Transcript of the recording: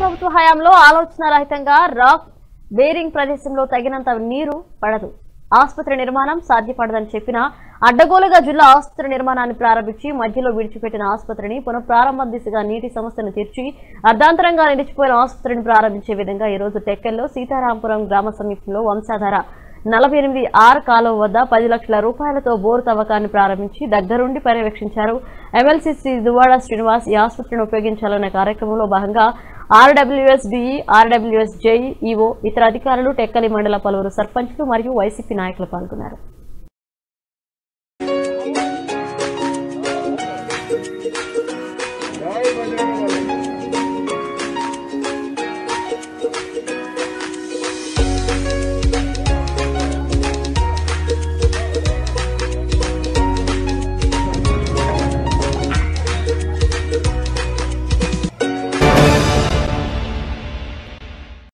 ప్రభుత్వ హయాంలో ఆలోచన రహితంగా రాక్ బేరింగ్ ప్రదేశంలో తగినంత నీరు పడదు ఆసుపత్రి నిర్మాణం సాధ్యపడదని చెప్పిన అడ్డగోలుగా జిల్లా ఆసుపత్రి నిర్మాణాన్ని ప్రారంభించి మధ్యలో విడిచిపెట్టిన ఆసుపత్రిని పునఃప్రారంభం దిశగా నీటి సమస్యను తీర్చి అర్ధాంతరంగా నిలిచిపోయిన ఆసుపత్రిని ప్రారంభించే విధంగా ఈ రోజు టెక్కల్లో సీతారాంపురం గ్రామ సమీపంలో వంశాధార నలభై ఎనిమిది ఆర్ కాలువ వద్ద పది లక్షల రూపాయలతో బోరు తవ్వకాన్ని ప్రారంభించి దగ్గరుండి పర్యవేక్షించారు ఎమ్మెల్సీ శ్రీ దువ్వాడ శ్రీనివాస్ ఈ ఆసుపత్రిని ఉపయోగించాలనే కార్యక్రమంలో భాగంగా RWS DE RWS JE EO ఇతర అధికారులు టెక్కలి మండల పలువురు సర్పంచ్లు మరియు వైసీపీ నాయకులు పాల్గొన్నారు